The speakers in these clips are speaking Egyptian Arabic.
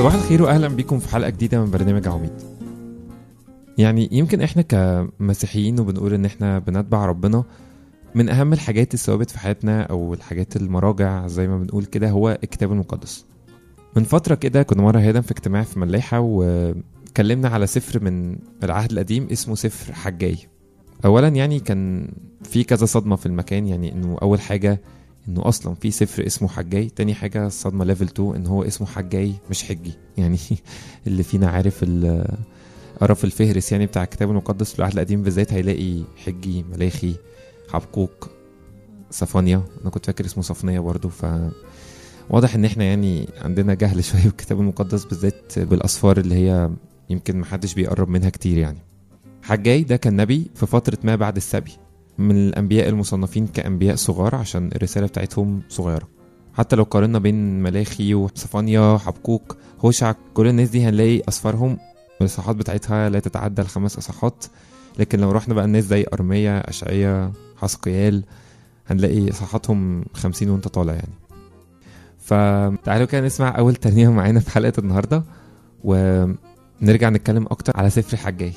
صباح الخير واهلا بيكم في حلقه جديده من برنامج عميد يعني يمكن احنا كمسيحيين وبنقول ان احنا بنتبع ربنا من اهم الحاجات الثوابت في حياتنا او الحاجات المراجع زي ما بنقول كده هو الكتاب المقدس من فترة كده كنا مرة هيدا في اجتماع في ملاحة واتكلمنا على سفر من العهد القديم اسمه سفر حجاي اولا يعني كان في كذا صدمة في المكان يعني انه اول حاجة انه اصلا في سفر اسمه حجاي تاني حاجة الصدمة ليفل 2 ان هو اسمه حجاي مش حجي يعني اللي فينا عارف ال قرا في الفهرس يعني بتاع الكتاب المقدس في العهد القديم بالذات هيلاقي حجي ملاخي حبقوق صفانيا انا كنت فاكر اسمه صفنية برضو ف واضح ان احنا يعني عندنا جهل شويه بالكتاب المقدس بالذات بالاصفار اللي هي يمكن محدش بيقرب منها كتير يعني حجاي ده كان نبي في فتره ما بعد السبي من الانبياء المصنفين كانبياء صغار عشان الرساله بتاعتهم صغيره حتى لو قارنا بين ملاخي وصفانيا حبقوق هوشع كل الناس دي هنلاقي اصفارهم الاصحاحات بتاعتها لا تتعدى الخمس اصحاحات لكن لو رحنا بقى الناس زي ارميا اشعيا حسقيال هنلاقي اصحاحاتهم خمسين وانت طالع يعني فتعالوا كده نسمع اول ترنيمه معانا في حلقه النهارده ونرجع نتكلم اكتر على سفر حجاي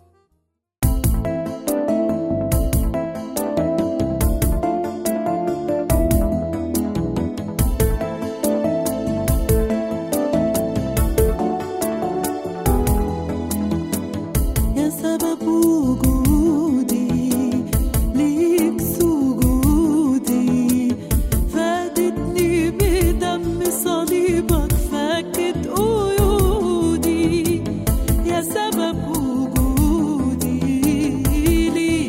يا سبب وجودي ليك سجودي فادتني بدم صليبك فكت قيودي يا سبب وجودي ليك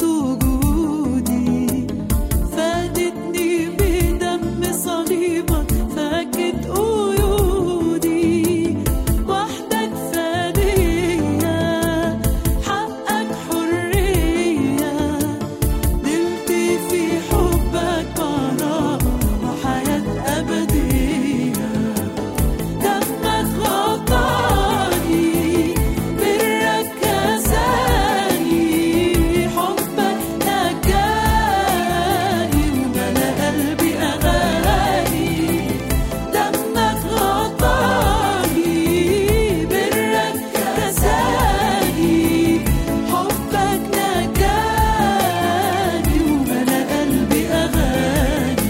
سجودي فادتني بدم صليبك فكت قيودي وحدك فدية حقك حرية نلت في حبك براءة وحياة أبدية دمك غطاني برك كساني حبك نجاني وملا قلبي أغاني دمك غطاني برك كساني حبك نجاني وملا قلبي أغاني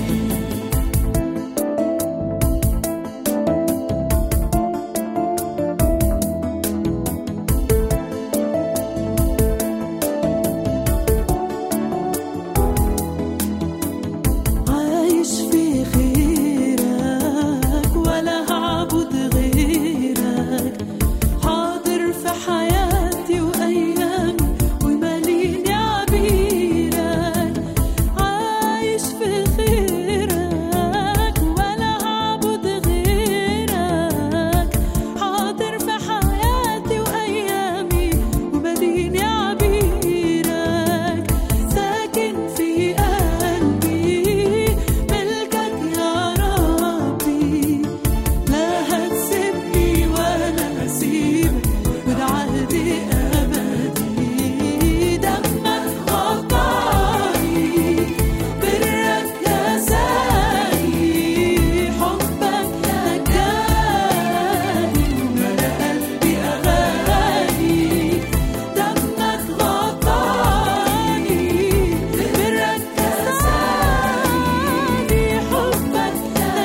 عايش في خيرك ولا هعبد غيرك حاضر في حياتي وأيامي وماليني عبيرك عايش في خيرك ولا هعبد غيرك حاضر في حياتي وأيامي وماليني عبيرك ساكن في قلبي ملكك يا ربي لا هتسيبني ولا هسيبك وده عهدي أبدي دمك غطاني برك كساني حبك نجاني وملا قلبي أغاني دمك غطاني برك كساني حبك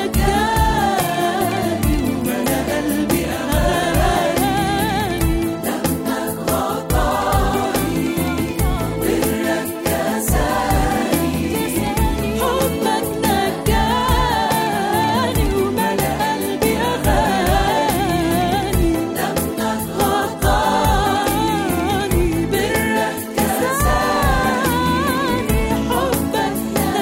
نجاني وملا قلبي أغاني دمك غطاني برك كساني حبك نجاني وملا قلبي أغاني دمك غطاني برك كساني حبك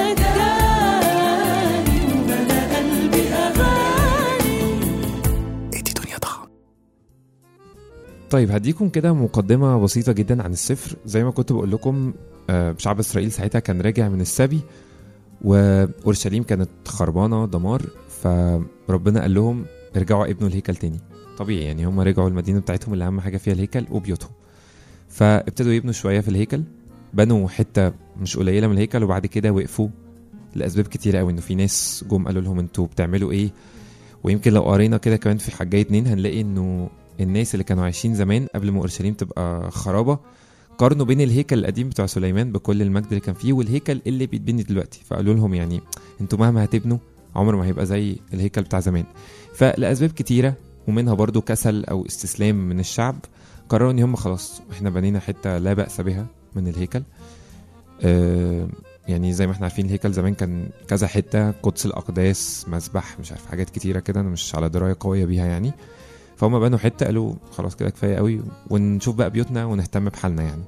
نجاني وملا قلبي أغاني ادي دنيا ضخم طيب هديكم كده مقدمة بسيطة جدا عن السفر زي ما كنت بقول لكم آه، شعب إسرائيل ساعتها كان راجع من السبي وأورشليم كانت خربانة دمار فربنا قال لهم ارجعوا ابنوا الهيكل تاني طبيعي يعني هم رجعوا المدينة بتاعتهم اللي أهم حاجة فيها الهيكل وبيوتهم فابتدوا يبنوا شوية في الهيكل بنوا حتة مش قليلة من الهيكل وبعد كده وقفوا لأسباب كتيرة قوي إنه في ناس جم قالوا لهم انتوا بتعملوا إيه ويمكن لو قرينا كده كمان في حجاية اتنين هنلاقي انه الناس اللي كانوا عايشين زمان قبل ما اورشليم تبقى خرابه قارنوا بين الهيكل القديم بتاع سليمان بكل المجد اللي كان فيه والهيكل اللي بيتبني دلوقتي فقالوا لهم يعني انتوا مهما هتبنوا عمر ما هيبقى زي الهيكل بتاع زمان فلاسباب كتيره ومنها برضو كسل او استسلام من الشعب قرروا ان هم خلاص احنا بنينا حته لا باس بها من الهيكل آه يعني زي ما احنا عارفين الهيكل زمان كان كذا حته قدس الاقداس مسبح مش عارف حاجات كتيره كده انا مش على درايه قويه بيها يعني فهم بنوا حته قالوا خلاص كده كفايه قوي ونشوف بقى بيوتنا ونهتم بحالنا يعني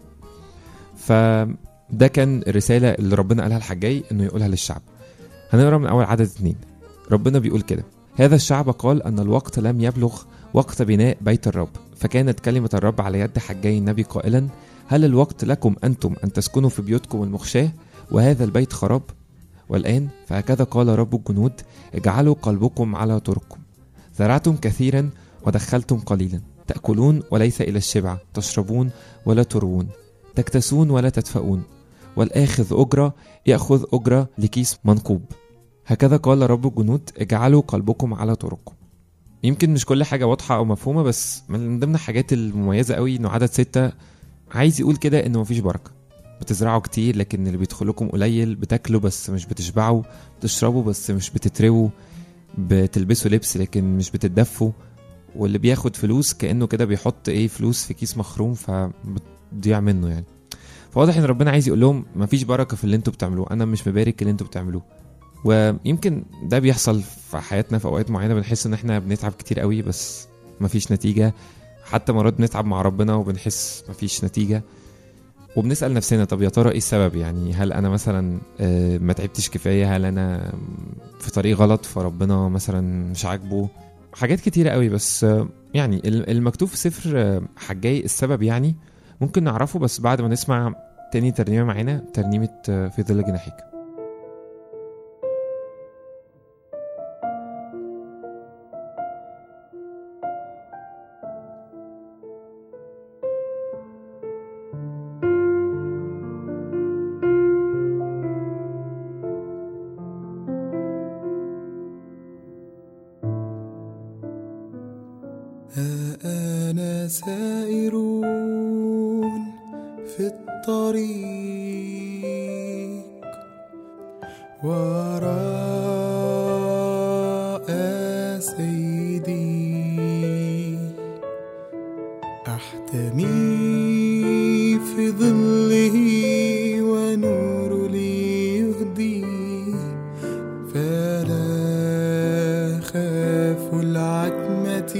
فده كان الرساله اللي ربنا قالها الحجاي انه يقولها للشعب هنقرا من اول عدد اتنين ربنا بيقول كده هذا الشعب قال ان الوقت لم يبلغ وقت بناء بيت الرب فكانت كلمه الرب على يد حجاي النبي قائلا هل الوقت لكم انتم ان تسكنوا في بيوتكم المخشاه وهذا البيت خراب والان فهكذا قال رب الجنود اجعلوا قلبكم على طرقكم زرعتم كثيرا ودخلتم قليلا تأكلون وليس إلى الشبع تشربون ولا تروون تكتسون ولا تدفؤون والآخذ أجرة يأخذ أجرة لكيس منقوب هكذا قال رب الجنود اجعلوا قلبكم على طرقكم يمكن مش كل حاجة واضحة أو مفهومة بس من ضمن الحاجات المميزة قوي إنه عدد ستة عايز يقول كده إنه مفيش بركة بتزرعوا كتير لكن اللي بيدخل لكم قليل بتاكلوا بس مش بتشبعوا بتشربوا بس مش بتترووا بتلبسوا لبس لكن مش بتتدفوا واللي بياخد فلوس كانه كده بيحط ايه فلوس في كيس مخروم فبتضيع منه يعني فواضح ان ربنا عايز يقول لهم مفيش بركه في اللي انتوا بتعملوه انا مش مبارك اللي انتوا بتعملوه ويمكن ده بيحصل في حياتنا في اوقات معينه بنحس ان احنا بنتعب كتير قوي بس مفيش نتيجه حتى مرات بنتعب مع ربنا وبنحس مفيش نتيجه وبنسال نفسنا طب يا ترى ايه السبب يعني هل انا مثلا آه، ما تعبتش كفايه هل انا في طريق غلط فربنا مثلا مش عاجبه حاجات كتيرة قوي بس آه، يعني ال- المكتوب في سفر آه، حجاي السبب يعني ممكن نعرفه بس بعد ما نسمع تاني ترنيمة معانا ترنيمة آه، في ظل جناحيك ها أنا سائرون في الطريق وراء سيدي أحتمي في ظله ونور لي يهدي فلا خاف العتمة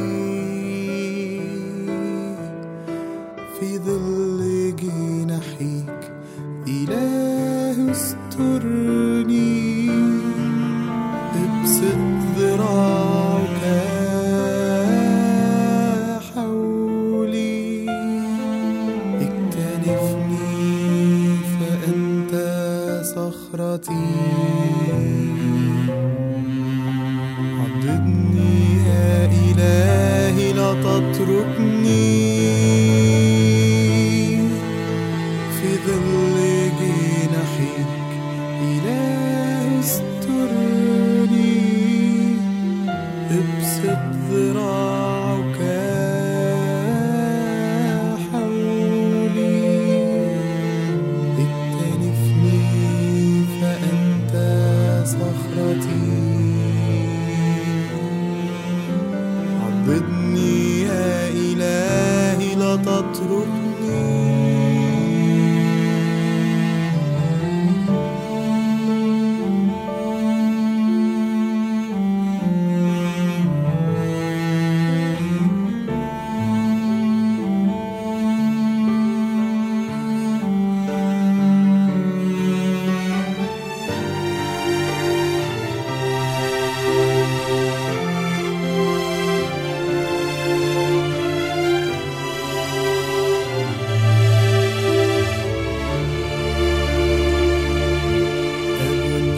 في ظل جناحيك إله استرني ابسط ذراعك حولي اكتنفني فأنت صخرتي عضدني يا إلهي لا تتركني في ظل جناحيك إله استرني ابسط ذراعك حولي اكتنفني فأنت صخرتي عضدني يا إلهي لا تتركني أب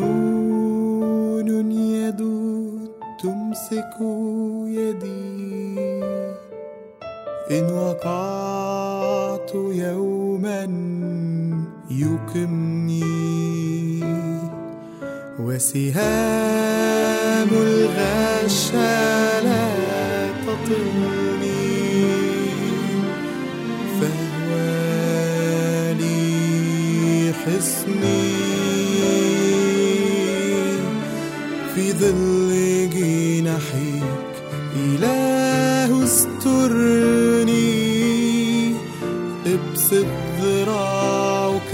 حنون يد تمسك يدي إن وقعت يوما يقمني وسهام الغش لا تطلني فهو لي حصني في ظل جناحيك إله استرني ابسط ذراعك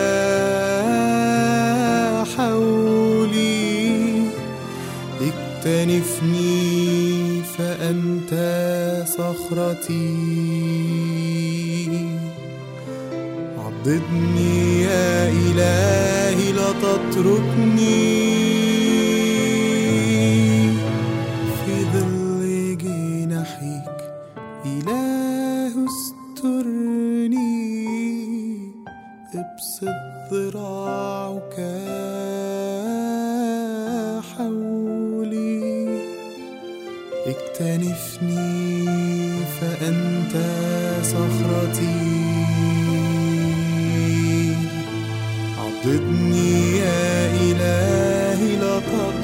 حولي اكتنفني فأنت صخرتي عضدني يا إلهي لا تتركني في ظل جناحيك إله استرني ابسط ذراعك حولي اكتنفني فأنت صخرتي عضدني يا إلهي لا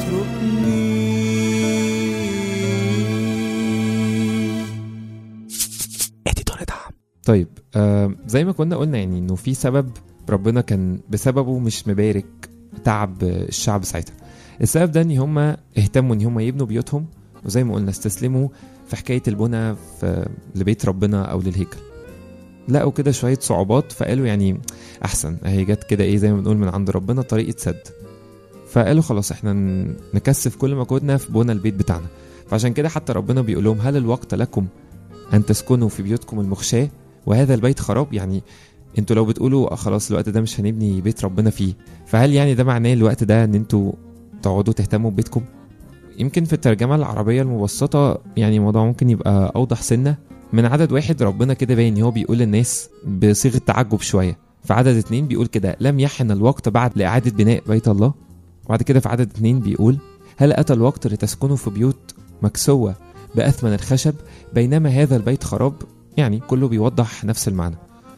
تتركني طيب آه زي ما كنا قلنا يعني انه في سبب ربنا كان بسببه مش مبارك تعب الشعب ساعتها السبب ده ان هم اهتموا ان هم يبنوا بيوتهم وزي ما قلنا استسلموا في حكايه البنى في لبيت ربنا او للهيكل لقوا كده شويه صعوبات فقالوا يعني احسن اهي جت كده ايه زي ما بنقول من عند ربنا طريقه سد فقالوا خلاص احنا ن- نكثف كل مجهودنا في بنى البيت بتاعنا فعشان كده حتى ربنا بيقول لهم هل الوقت لكم ان تسكنوا في بيوتكم المخشاه وهذا البيت خراب يعني انتوا لو بتقولوا آه خلاص الوقت ده مش هنبني بيت ربنا فيه فهل يعني ده معناه الوقت ده ان انتوا تقعدوا تهتموا ببيتكم يمكن في الترجمة العربية المبسطة يعني الموضوع ممكن يبقى أوضح سنة من عدد واحد ربنا كده باين إن هو بيقول للناس بصيغة تعجب شوية في عدد اتنين بيقول كده لم يحن الوقت بعد لإعادة بناء بيت الله وبعد كده في عدد اتنين بيقول هل أتى الوقت لتسكنوا في بيوت مكسوة بأثمن الخشب بينما هذا البيت خراب يعني كله بيوضح نفس المعنى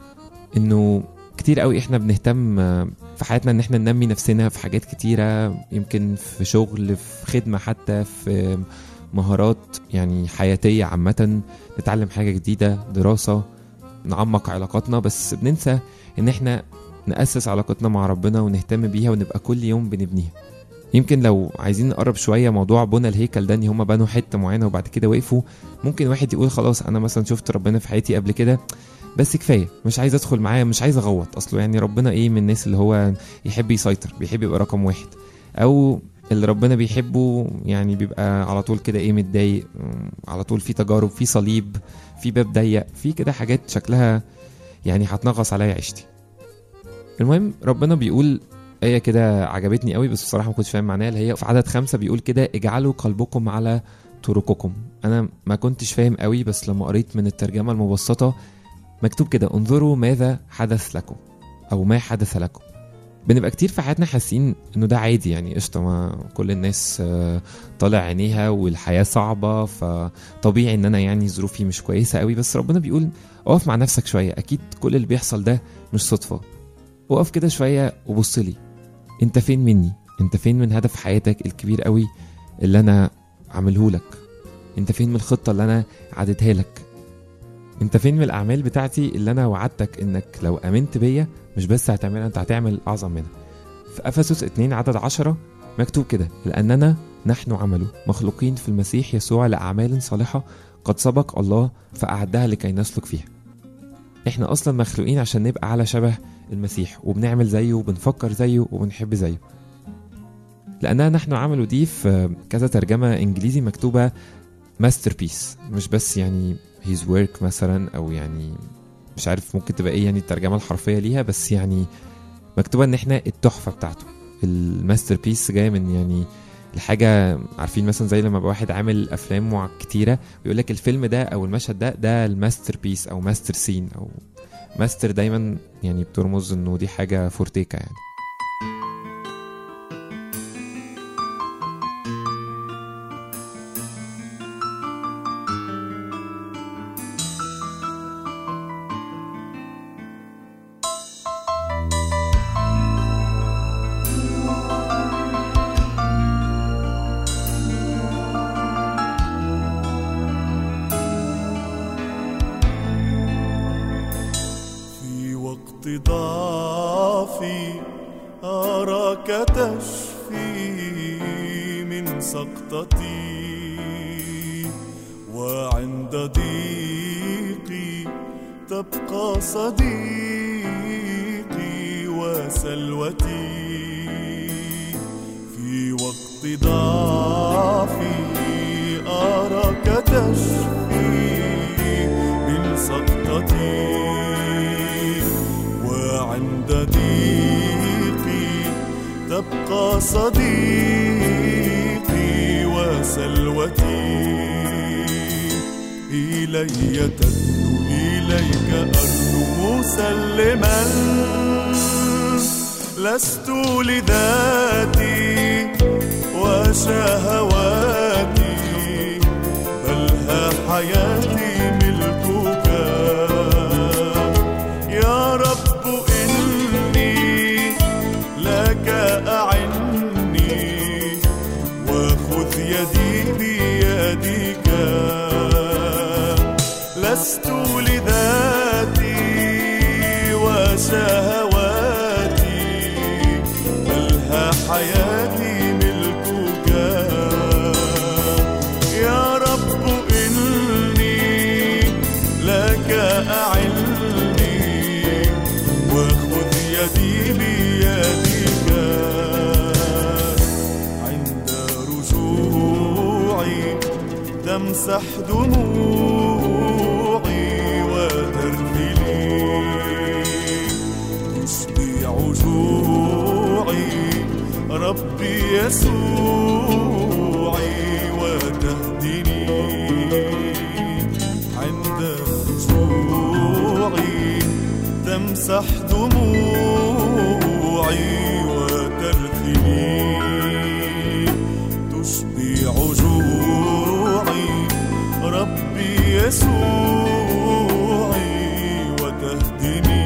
انه كتير قوي احنا بنهتم آه، في حياتنا ان احنا ننمي نفسنا في حاجات كتيرة يمكن في شغل في خدمة حتى في مهارات يعني حياتية عامة نتعلم حاجة جديدة دراسة نعمق علاقاتنا بس بننسى ان احنا نأسس علاقتنا مع ربنا ونهتم بيها ونبقى كل يوم بنبنيها يمكن لو عايزين نقرب شويه موضوع بنى الهيكل ده ان هم بنوا حته معينه وبعد كده وقفوا ممكن واحد يقول خلاص انا مثلا شفت ربنا في حياتي قبل كده بس كفايه مش عايز ادخل معاه مش عايز اغوط اصله يعني ربنا ايه من الناس اللي هو يحب يسيطر بيحب يبقى رقم واحد او اللي ربنا بيحبه يعني بيبقى على طول كده ايه متضايق أم، على طول في تجارب في صليب في باب ضيق في كده حاجات شكلها يعني هتنغص عليا عيشتي المهم ربنا بيقول آية كده عجبتني قوي بس بصراحة ما كنتش فاهم معناها اللي هي في عدد خمسة بيقول كده اجعلوا قلبكم على طرقكم أنا ما كنتش فاهم قوي بس لما قريت من الترجمة المبسطة مكتوب كده انظروا ماذا حدث لكم أو ما حدث لكم بنبقى كتير في حياتنا حاسين انه ده عادي يعني قشطه ما كل الناس آه، طالع عينيها والحياه صعبه فطبيعي ان انا يعني ظروفي مش كويسه قوي بس ربنا بيقول اقف مع نفسك شويه اكيد كل اللي بيحصل ده مش صدفه وقف كده شويه وبص لي انت فين مني انت فين من هدف حياتك الكبير قوي اللي انا عامله لك انت فين من الخطه اللي انا عددها لك انت فين من الاعمال بتاعتي اللي انا وعدتك انك لو امنت بيا مش بس هتعملها انت هتعمل اعظم منها في افسس 2 عدد 10 مكتوب كده لاننا نحن عمله مخلوقين في المسيح يسوع لاعمال صالحه قد سبق الله فاعدها لكي نسلك فيها احنا اصلا مخلوقين عشان نبقى على شبه المسيح وبنعمل زيه وبنفكر زيه وبنحب زيه لانها نحن عملوا دي في كذا ترجمه انجليزي مكتوبه ماستر بيس مش بس يعني هيز ورك مثلا او يعني مش عارف ممكن تبقى ايه يعني الترجمه الحرفيه ليها بس يعني مكتوبه ان احنا التحفه بتاعته الماستر بيس جايه من يعني الحاجه عارفين مثلا زي لما يبقى واحد عامل افلام مع كتيره بيقول لك الفيلم ده او المشهد ده ده الماستر بيس او ماستر سين او ماستر دايما يعني بترمز انه دي حاجه فورتيكا يعني ضعفي أراك تشفي من سقطتي وعند ضيقي تبقى صديقي وسلوتي في وقت ضعفي أراك تشفي من سقطتي وعند ضيقي تبقى صديقي وسلوتي إلي تدنو إليك أرنو مسلما لست لذاتي وشهواتي بل ها حياتي ملكك يا رب إني لك أعني وخذ يدي بيدك لست لذاتي وشهواتي بل ها حياتي ملكك يا رب إني لك أعني وخذ يدي بيدك عند رجوعي تمسح دموعي وترثلي تشبع جوعي ربي يسوعي وتهدني عند رجوعي تمسح دموعي وترثني تشبع جوعي ربي يسوعي وتهدني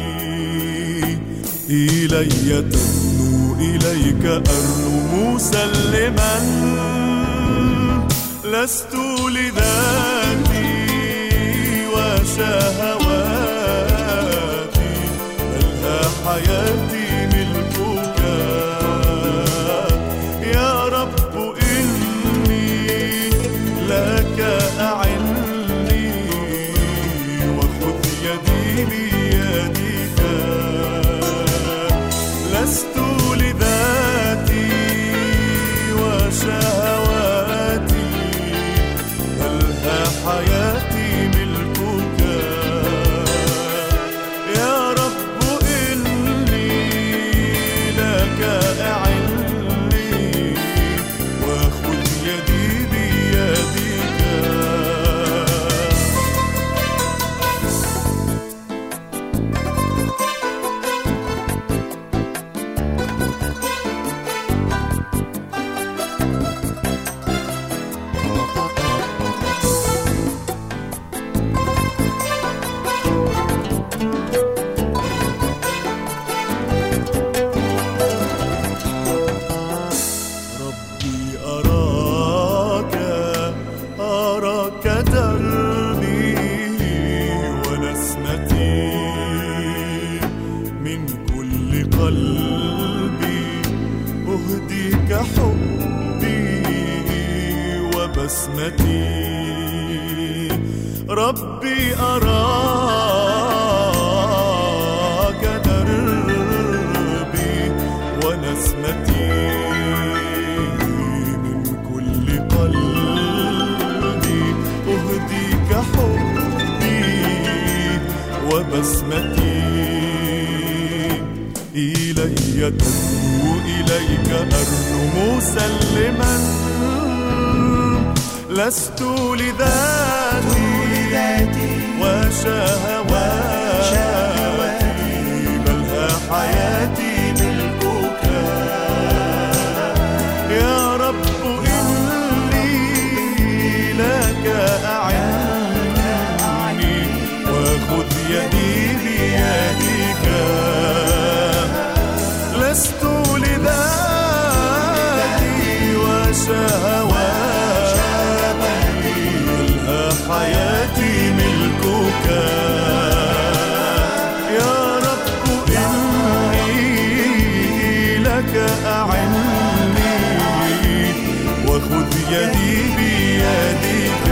إلي تدنو إليك أرنو مسلما لست لذاتي وشهواتي بل ها حياتي ملكك يا رب إني لك أعني وخذ يدي بيدك لست لذاتي وشهواتي بل ها حياتي ملكك يا رب إني لك أعني وخذ يدي بيدك ربي أراك أراك دربي ونسمتي من كل قلبي أهديك حبي وبسمتي ربي أراك دربي ونسمتي من كل قلبي أهديك حبي وبسمتي إلي تدعو إليك أرنو مسلما لست لذاتي وشهواتي بل ها حياتي ملكك يا رب إني لك أعني وخذ يدي بيدك لست لذاتي وشهواتي بل ها حياتي ملكك يا رب يدي بيدك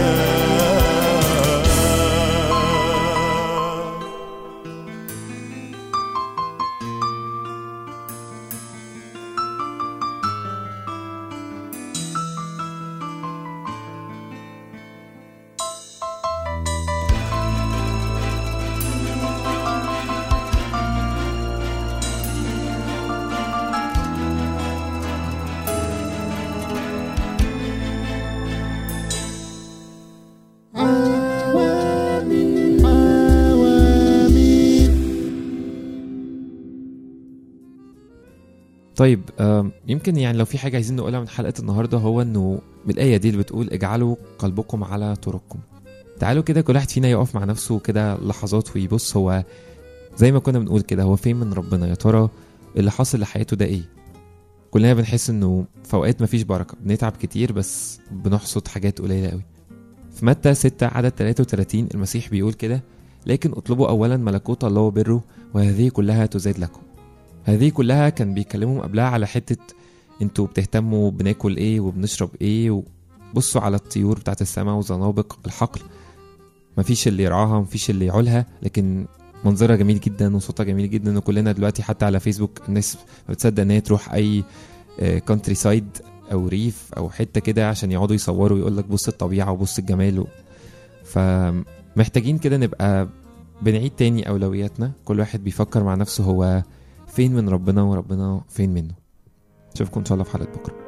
طيب آم، يمكن يعني لو في حاجه عايزين نقولها من حلقه النهارده هو انه من الايه دي اللي بتقول اجعلوا قلبكم على طرقكم تعالوا كده كل واحد فينا يقف مع نفسه كده لحظات ويبص هو زي ما كنا بنقول كده هو فين من ربنا يا ترى اللي حاصل لحياته ده ايه كلنا بنحس انه في اوقات مفيش بركه بنتعب كتير بس بنحصد حاجات قليله قوي في متى 6 عدد 33 المسيح بيقول كده لكن اطلبوا اولا ملكوت الله وبره وهذه كلها تزاد لكم هذه كلها كان بيكلمهم قبلها على حتة انتوا بتهتموا بناكل ايه وبنشرب ايه وبصوا على الطيور بتاعت السماء وزنابق الحقل مفيش اللي يرعاها مفيش اللي يعولها لكن منظرها جميل جدا وصوتها جميل جدا وكلنا دلوقتي حتى على فيسبوك الناس ما بتصدق ان هي تروح اي كونتري سايد او ريف او حته كده عشان يقعدوا يصوروا ويقول لك بص الطبيعه وبص الجمال و... فمحتاجين كده نبقى بنعيد تاني اولوياتنا كل واحد بيفكر مع نفسه هو فين من ربنا وربنا فين منه اشوفكم ان شاء الله في حلقه بكره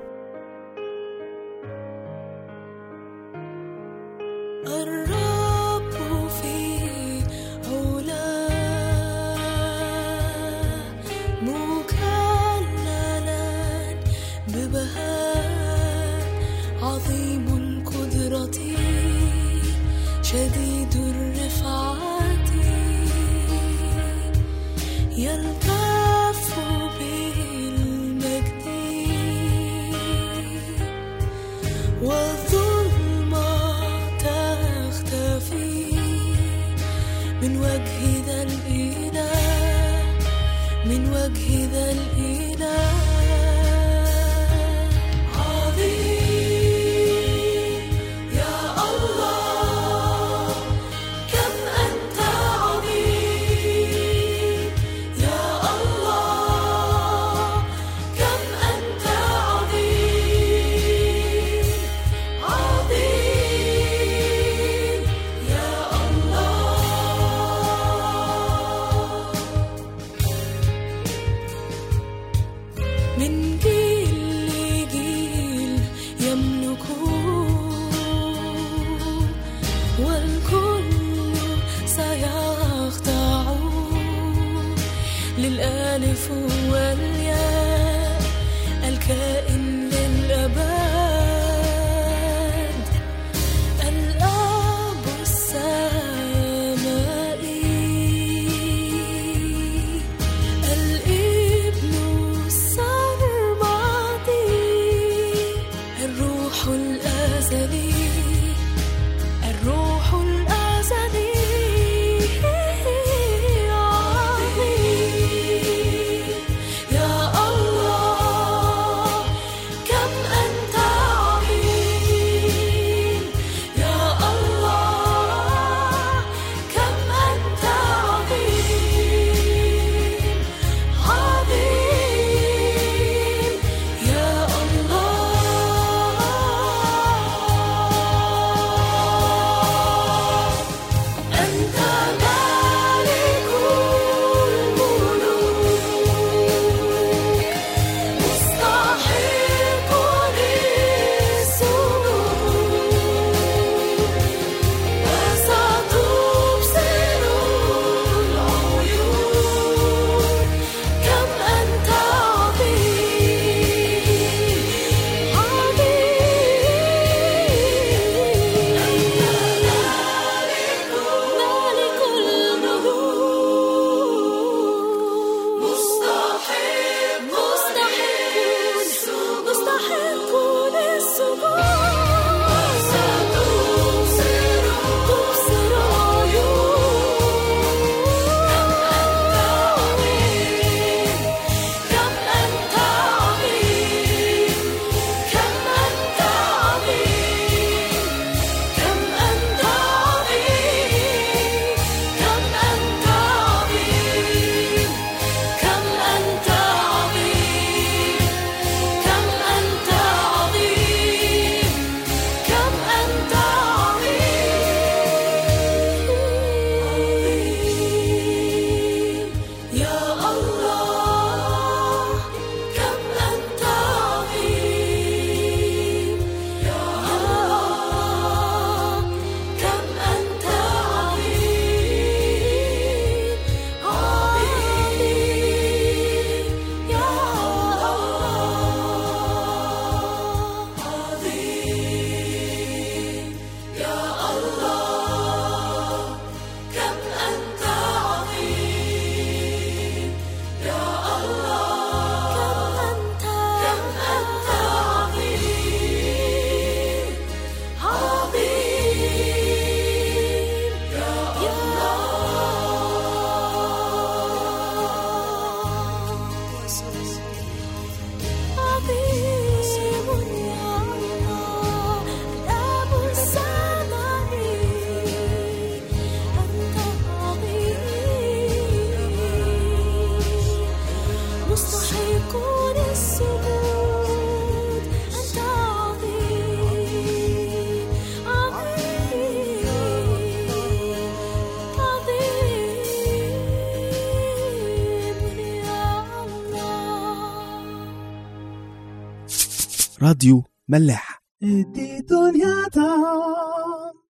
الرب في علاه مكللا ببهاء عظيم القدرة شديد الرفعة يلتف بالمجد والظلمة تختفي من وجه ذا الإله من وجه ذا الإله عظيم يا الله كم أنت عظيم يا الله كم أنت عظيم عظيم يا الله من جيل لجيل يملكون والكل سيخضع للألف والياء الكائن للأبد الآب السمائي الابن السرمدي عظيم يا الله الآب السماوي أنت عظيم مستحق للسجود أنت عظيم عظيم عظيم يا الله راديو ملاح دي دنيا تا